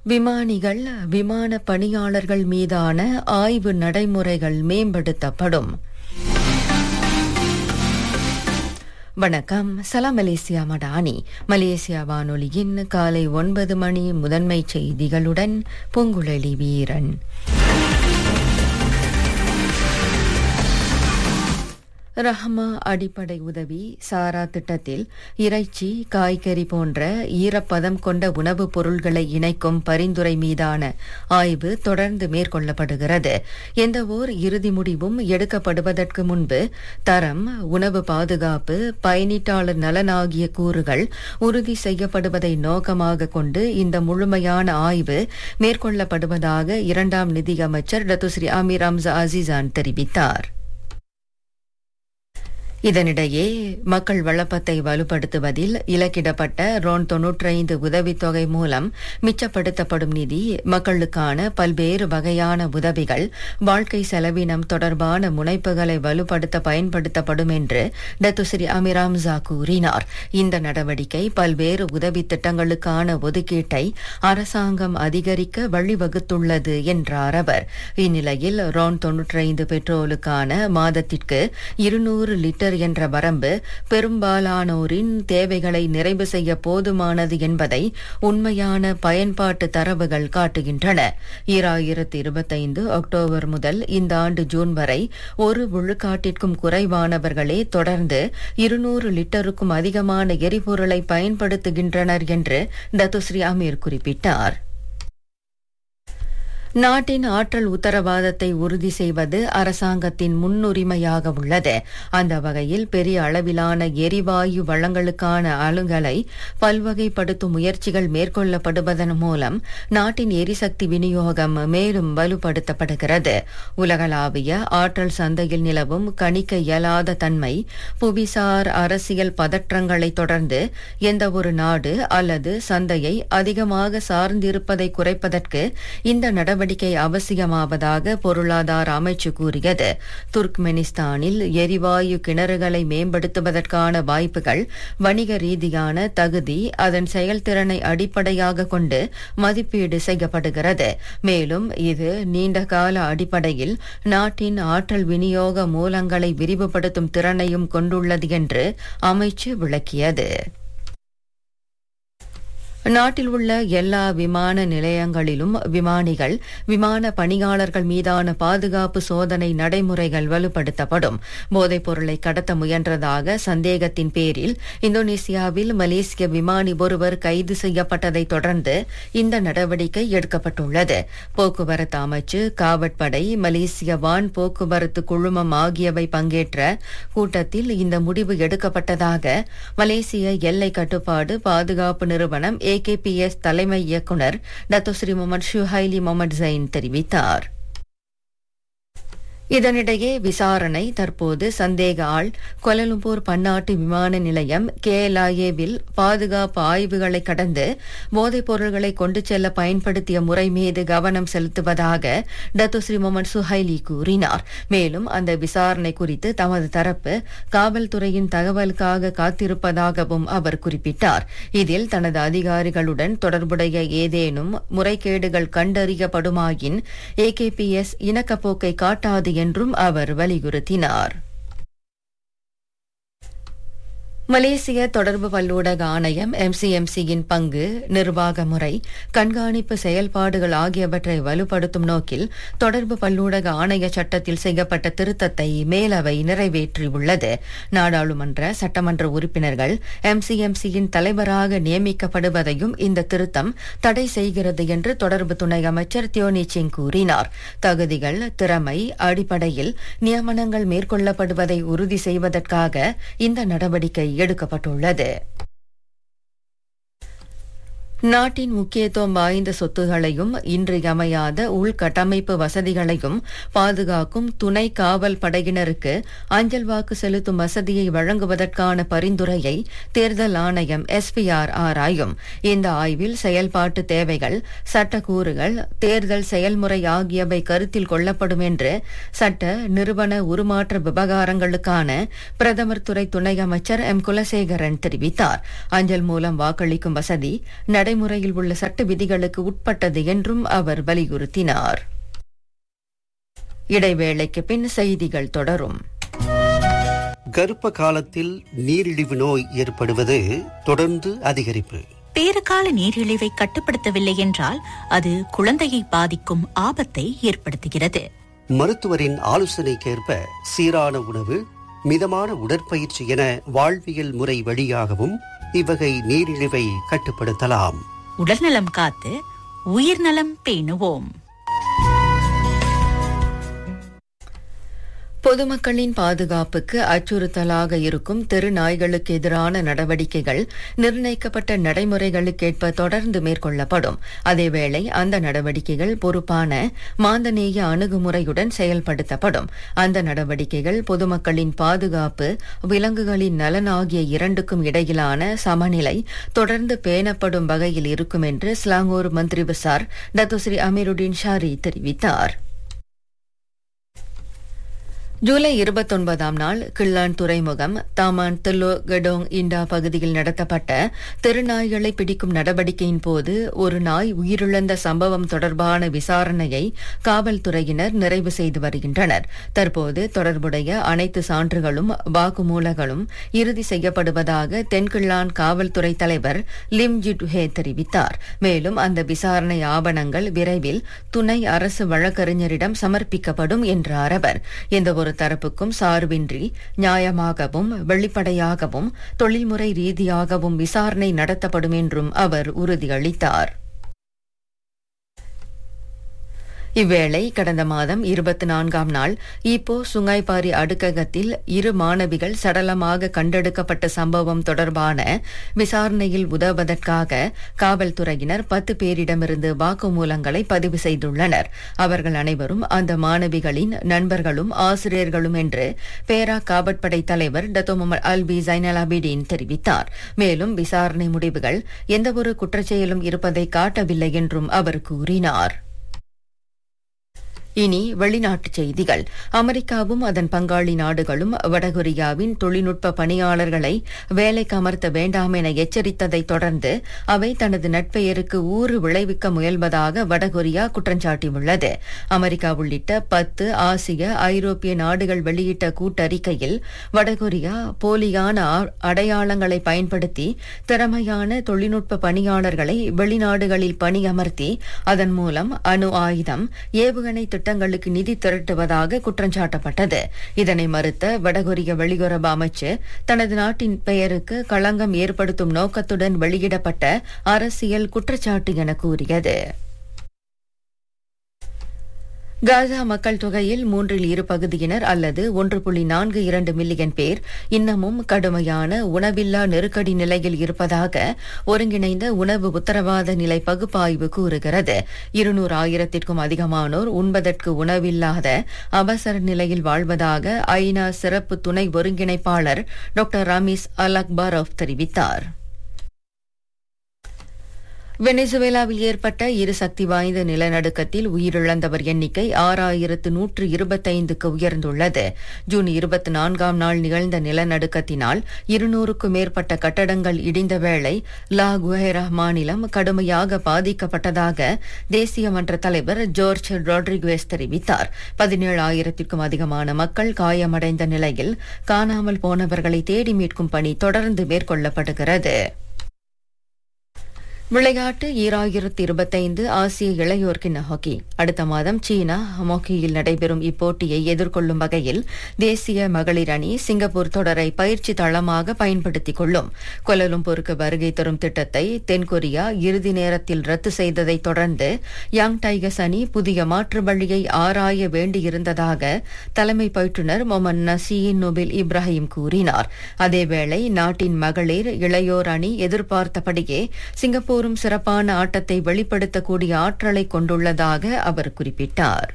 விமானிகள் விமான பணியாளர்கள் மீதான ஆய்வு நடைமுறைகள் மேம்படுத்தப்படும் வணக்கம் சலாம் மலேசியா மடானி மலேசியா வானொலியின் காலை ஒன்பது மணி முதன்மை செய்திகளுடன் பொங்குழலி வீரன் ரஹ்மா அடிப்படை உதவி சாரா திட்டத்தில் இறைச்சி காய்கறி போன்ற ஈரப்பதம் கொண்ட உணவுப் பொருள்களை இணைக்கும் பரிந்துரை மீதான ஆய்வு தொடர்ந்து மேற்கொள்ளப்படுகிறது எந்தவோர் இறுதி முடிவும் எடுக்கப்படுவதற்கு முன்பு தரம் உணவு பாதுகாப்பு பயனீட்டாளர் நலன் ஆகிய கூறுகள் உறுதி செய்யப்படுவதை நோக்கமாக கொண்டு இந்த முழுமையான ஆய்வு மேற்கொள்ளப்படுவதாக இரண்டாம் நிதியமைச்சர் டத்துஸ்ரீ அமீர் அம்சா அசிசான் தெரிவித்தார் இதனிடையே மக்கள் வளப்பத்தை வலுப்படுத்துவதில் இலக்கிடப்பட்ட ரோன் தொன்னூற்றைந்து உதவித்தொகை மூலம் மிச்சப்படுத்தப்படும் நிதி மக்களுக்கான பல்வேறு வகையான உதவிகள் வாழ்க்கை செலவினம் தொடர்பான முனைப்புகளை வலுப்படுத்த பயன்படுத்தப்படும் என்று டத்துஸ்ரீ அமிராம்சா கூறினார் இந்த நடவடிக்கை பல்வேறு உதவி திட்டங்களுக்கான ஒதுக்கீட்டை அரசாங்கம் அதிகரிக்க வழிவகுத்துள்ளது என்றார் அவர் இந்நிலையில் ரோன் தொன்னூற்றைந்து பெட்ரோலுக்கான மாதத்திற்கு இருநூறு லிட்டர் லிட்டர் என்ற வரம்பு பெரும்பாலானோரின் தேவைகளை நிறைவு செய்ய போதுமானது என்பதை உண்மையான பயன்பாட்டு தரவுகள் காட்டுகின்றன ஈராயிரத்து இருபத்தைந்து அக்டோபர் முதல் இந்த ஆண்டு ஜூன் வரை ஒரு விழுக்காட்டிற்கும் குறைவானவர்களே தொடர்ந்து இருநூறு லிட்டருக்கும் அதிகமான எரிபொருளை பயன்படுத்துகின்றனர் என்று டத்துஸ்ரீ அமீர் குறிப்பிட்டார் நாட்டின் ஆற்றல் உத்தரவாதத்தை உறுதி செய்வது அரசாங்கத்தின் முன்னுரிமையாக உள்ளது அந்த வகையில் பெரிய அளவிலான எரிவாயு வளங்களுக்கான அலுங்கலை பல்வகைப்படுத்தும் முயற்சிகள் மேற்கொள்ளப்படுவதன் மூலம் நாட்டின் எரிசக்தி விநியோகம் மேலும் வலுப்படுத்தப்படுகிறது உலகளாவிய ஆற்றல் சந்தையில் நிலவும் கணிக்க இயலாத தன்மை புவிசார் அரசியல் பதற்றங்களை தொடர்ந்து எந்தவொரு நாடு அல்லது சந்தையை அதிகமாக சார்ந்திருப்பதை குறைப்பதற்கு இந்த நடவடிக்கை நடவடிக்கை அவசியமாவதாக பொருளாதார அமைச்சு கூறியது துர்க்மெனிஸ்தானில் எரிவாயு கிணறுகளை மேம்படுத்துவதற்கான வாய்ப்புகள் வணிக ரீதியான தகுதி அதன் செயல்திறனை அடிப்படையாக கொண்டு மதிப்பீடு செய்யப்படுகிறது மேலும் இது நீண்டகால அடிப்படையில் நாட்டின் ஆற்றல் விநியோக மூலங்களை விரிவுபடுத்தும் திறனையும் கொண்டுள்ளது என்று அமைச்சு விளக்கியது நாட்டில் உள்ள எல்லா விமான நிலையங்களிலும் விமானிகள் விமான பணியாளர்கள் மீதான பாதுகாப்பு சோதனை நடைமுறைகள் வலுப்படுத்தப்படும் போதைப் பொருளை கடத்த முயன்றதாக சந்தேகத்தின் பேரில் இந்தோனேசியாவில் மலேசிய விமானி ஒருவர் கைது செய்யப்பட்டதை தொடர்ந்து இந்த நடவடிக்கை எடுக்கப்பட்டுள்ளது போக்குவரத்து அமைச்சு காவற்படை மலேசிய வான் போக்குவரத்து குழுமம் ஆகியவை பங்கேற்ற கூட்டத்தில் இந்த முடிவு எடுக்கப்பட்டதாக மலேசிய எல்லை கட்டுப்பாடு பாதுகாப்பு நிறுவனம் ஏகேபிஎஸ் தலைமை இயக்குநர் Datuk Seri Mohamed Shuhaily Mohamed Zain தெரிவித்தார் இதனிடையே விசாரணை தற்போது சந்தேக ஆள் கொலலும்பூர் பன்னாட்டு விமான நிலையம் கேஎல்ஐஏவில் பாதுகாப்பு ஆய்வுகளை கடந்து போதைப் பொருள்களை கொண்டு செல்ல பயன்படுத்திய முறை மீது கவனம் செலுத்துவதாக டத்துஸ்ரீ முகமது சுஹைலி கூறினார் மேலும் அந்த விசாரணை குறித்து தமது தரப்பு காவல்துறையின் தகவலுக்காக காத்திருப்பதாகவும் அவர் குறிப்பிட்டார் இதில் தனது அதிகாரிகளுடன் தொடர்புடைய ஏதேனும் முறைகேடுகள் கண்டறியப்படுமாயின் ஏகேபிஎஸ் இணக்கப்போக்கை காட்டாது என்றும் அவர் வலியுறுத்தினார் மலேசிய தொடர்பு பல்லூடக ஆணையம் எம்சிஎம்சியின் பங்கு நிர்வாக முறை கண்காணிப்பு செயல்பாடுகள் ஆகியவற்றை வலுப்படுத்தும் நோக்கில் தொடர்பு பல்லூடக ஆணைய சட்டத்தில் செய்யப்பட்ட திருத்தத்தை மேலவை நிறைவேற்றியுள்ளது நாடாளுமன்ற சட்டமன்ற உறுப்பினர்கள் எம்சிஎம்சியின் தலைவராக நியமிக்கப்படுவதையும் இந்த திருத்தம் தடை செய்கிறது என்று தொடர்பு துணை அமைச்சர் தியோனி சிங் கூறினார் தகுதிகள் திறமை அடிப்படையில் நியமனங்கள் மேற்கொள்ளப்படுவதை உறுதி செய்வதற்காக இந்த நடவடிக்கை எடுக்கப்பட்டுள்ளது நாட்டின் முக்கியத்துவம் வாய்ந்த சொத்துகளையும் இன்றியமையாத உள்கட்டமைப்பு வசதிகளையும் பாதுகாக்கும் துணை காவல் படையினருக்கு அஞ்சல் வாக்கு செலுத்தும் வசதியை வழங்குவதற்கான பரிந்துரையை தேர்தல் ஆணையம் எஸ்பிஆர் ஆராயும் இந்த ஆய்வில் செயல்பாட்டு தேவைகள் சட்டக்கூறுகள் தேர்தல் செயல்முறை ஆகியவை கருத்தில் கொள்ளப்படும் என்று சட்ட நிறுவன உருமாற்ற விவகாரங்களுக்கான பிரதமர் துறை துணை அமைச்சர் எம் குலசேகரன் தெரிவித்தார் அஞ்சல் மூலம் வாக்களிக்கும் வசதி நடைமுறையில் உள்ள சட்ட விதிகளுக்கு உட்பட்டது என்றும் அவர் வலியுறுத்தினார் இடைவேளைக்கு பின் செய்திகள் தொடரும் கர்ப்ப காலத்தில் நீரிழிவு நோய் ஏற்படுவது தொடர்ந்து அதிகரிப்பு பேறுகால நீரிழிவை கட்டுப்படுத்தவில்லை என்றால் அது குழந்தையை பாதிக்கும் ஆபத்தை ஏற்படுத்துகிறது மருத்துவரின் ஆலோசனைக்கேற்ப சீரான உணவு மிதமான உடற்பயிற்சி என வாழ்வியல் முறை வழியாகவும் இவ்வகை நீரிழிவை கட்டுப்படுத்தலாம் உடல்நலம் காத்து உயிர்நலம் பேணுவோம் பொதுமக்களின் பாதுகாப்புக்கு அச்சுறுத்தலாக இருக்கும் தெரு நாய்களுக்கு எதிரான நடவடிக்கைகள் நிர்ணயிக்கப்பட்ட நடைமுறைகளுக்கேற்ப தொடர்ந்து மேற்கொள்ளப்படும் அதேவேளை அந்த நடவடிக்கைகள் பொறுப்பான மாந்தநேய அணுகுமுறையுடன் செயல்படுத்தப்படும் அந்த நடவடிக்கைகள் பொதுமக்களின் பாதுகாப்பு விலங்குகளின் நலன் ஆகிய இரண்டுக்கும் இடையிலான சமநிலை தொடர்ந்து பேணப்படும் வகையில் இருக்கும் என்று ஸ்லாங்கூர் மந்திரி பசார் டத்துஸ்ரீ அமீருddin ஷாரி தெரிவித்தார் ஜூலை இருபத்தொன்பதாம் நாள் கிள்ளான் துறைமுகம் தாமான் தில்லோ கடோங் இண்டா பகுதியில் நடத்தப்பட்ட தெருநாய்களை பிடிக்கும் நடவடிக்கையின் போது ஒரு நாய் உயிரிழந்த சம்பவம் தொடர்பான விசாரணையை காவல்துறையினர் நிறைவு செய்து வருகின்றனர் தற்போது தொடர்புடைய அனைத்து சான்றுகளும் வாக்குமூலங்களும் இறுதி செய்யப்படுவதாக தென்கிள்ளான் காவல்துறை தலைவர் லிம் ஜிட்ஹே தெரிவித்தார் மேலும் அந்த விசாரணை ஆவணங்கள் விரைவில் துணை அரசு வழக்கறிஞரிடம் சமர்ப்பிக்கப்படும் என்றார் அவர் இந்த ஒரு தரப்புக்கும் சார்பின்றி நியாயமாகவும் வெளிப்படையாகவும் தொழில்முறை ரீதியாகவும் விசாரணை நடத்தப்படும் என்றும் அவர் உறுதியளித்தார் இவ்வேளை கடந்த மாதம் இருபத்தி நான்காம் நாள் ஈப்போ சுங்காய்பாரி அடுக்ககத்தில் இரு மாணவிகள் சடலமாக கண்டெடுக்கப்பட்ட சம்பவம் தொடர்பான விசாரணையில் உதவுவதற்காக காவல்துறையினர் பத்து பேரிடமிருந்து வாக்குமூலங்களை பதிவு செய்துள்ளனர் அவர்கள் அனைவரும் அந்த மாணவிகளின் நண்பர்களும் ஆசிரியர்களும் என்று பேரா காவற்படை தலைவர் டத்தோ முகமது அல்பி ஜைனலாபிடீன் தெரிவித்தார் மேலும் விசாரணை முடிவுகள் எந்தவொரு குற்றச்செயலும் இருப்பதை காட்டவில்லை என்றும் அவர் கூறினார் இனி வெளிநாட்டுச் செய்திகள் அமெரிக்காவும் அதன் பங்காளி நாடுகளும் வடகொரியாவின் தொழில்நுட்ப பணியாளர்களை வேலைக்கு அமர்த்த வேண்டாம் என எச்சரித்ததை தொடர்ந்து அவை தனது நட்பெயருக்கு ஊறு விளைவிக்க முயல்வதாக வடகொரியா குற்றஞ்சாட்டியுள்ளது அமெரிக்கா உள்ளிட்ட பத்து ஆசிய ஐரோப்பிய நாடுகள் வெளியிட்ட கூட்டறிக்கையில் வடகொரியா போலியான ஆ- அடையாளங்களை பயன்படுத்தி திறமையான தொழில்நுட்ப பணியாளர்களை வெளிநாடுகளில் பணியமர்த்தி அதன் மூலம் அணு ஆயுதம் ஏவுகணை திட்டங்களுக்கு நிதி திரட்டுவதாக குற்றஞ்சாட்டப்பட்டது இதனை மறுத்த வடகொரிய வெளியுறவு அமைச்சு தனது நாட்டின் பெயருக்கு களங்கம் ஏற்படுத்தும் நோக்கத்துடன் வெளியிடப்பட்ட அரசியல் குற்றச்சாட்டு என கூறியது காசா மக்கள் தொகையில் மூன்றில் இரு பகுதியினர் அல்லது ஒன்று புள்ளி நான்கு இரண்டு மில்லியன் பேர் இன்னமும் கடுமையான உணவில்லா நெருக்கடி நிலையில் இருப்பதாக ஒருங்கிணைந்த உணவு உத்தரவாத நிலை பகுப்பாய்வு கூறுகிறது இருநூறு ஆயிரத்திற்கும் அதிகமானோர் உண்பதற்கு உணவில்லாத அவசர நிலையில் வாழ்வதாக ஐநா சிறப்பு துணை ஒருங்கிணைப்பாளர் டாக்டர் ரமீஸ் அல் அக்பாரோவ் தெரிவித்தார் வெனிசுவேலாவில் ஏற்பட்ட இரு சக்தி வாய்ந்த நிலநடுக்கத்தில் உயிரிழந்தவர் எண்ணிக்கை ஆறாயிரத்து நூற்று இருபத்தைந்துக்கு உயர்ந்துள்ளது ஜூன் இருபத்தி நான்காம் நாள் நிகழ்ந்த நிலநடுக்கத்தினால் இருநூறுக்கும் மேற்பட்ட கட்டடங்கள் இடிந்த வேளை லா குஹேரா மாநிலம் கடுமையாக பாதிக்கப்பட்டதாக தேசிய மன்ற தலைவர் ஜோர்ஜ் ரோட்ரிகுவேஸ் தெரிவித்தார் பதினேழு ஆயிரத்திற்கும் அதிகமான மக்கள் காயமடைந்த நிலையில் காணாமல் போனவர்களை தேடி மீட்கும் பணி தொடர்ந்து மேற்கொள்ளப்படுகிறது விளையாட்டு ஈராயிரத்து இருபத்தைந்து ஆசிய இளையோர் கிண்ண ஹாக்கி அடுத்த மாதம் சீனா ஹாக்கியில் நடைபெறும் இப்போட்டியை எதிர்கொள்ளும் வகையில் தேசிய மகளிர் அணி சிங்கப்பூர் தொடரை பயிற்சி தளமாக பயன்படுத்திக் கொள்ளும் கொலலும்பூருக்கு வருகை தரும் திட்டத்தை தென்கொரியா இறுதி நேரத்தில் ரத்து செய்ததைத் தொடர்ந்து யங் டைகர்ஸ் அணி புதிய மாற்று வழியை ஆராய வேண்டியிருந்ததாக தலைமை பயிற்றுநர் மொமன் நசீன் நொபில் இப்ராஹிம் கூறினார் அதேவேளை நாட்டின் மகளிர் இளையோர் அணி எதிர்பார்த்தபடியே சிங்கப்பூரும் சிறப்பான ஆட்டத்தை வெளிப்படுத்தக்கூடிய ஆற்றலை கொண்டுள்ளதாக அவர் குறிப்பிட்டார்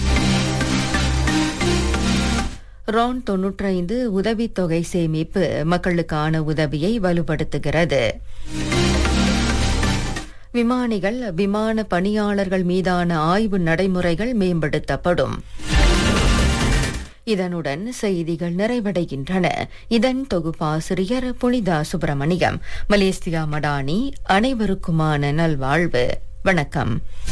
ரான் தொன்னூற்றைந்து உதவித்தொகை சேமிப்பு மக்களுக்கான உதவியை வலுப்படுத்துகிறது விமானிகள் விமான பணியாளர்கள் மீதான ஆய்வு நடைமுறைகள் மேம்படுத்தப்படும் இதனுடன் செய்திகள் நிறைவடைகின்றன இதன் தொகுப்பாசிரியர் புனிதா சுப்பிரமணியம் மலேசியா மடானி அனைவருக்குமான நல்வாழ்வு வணக்கம்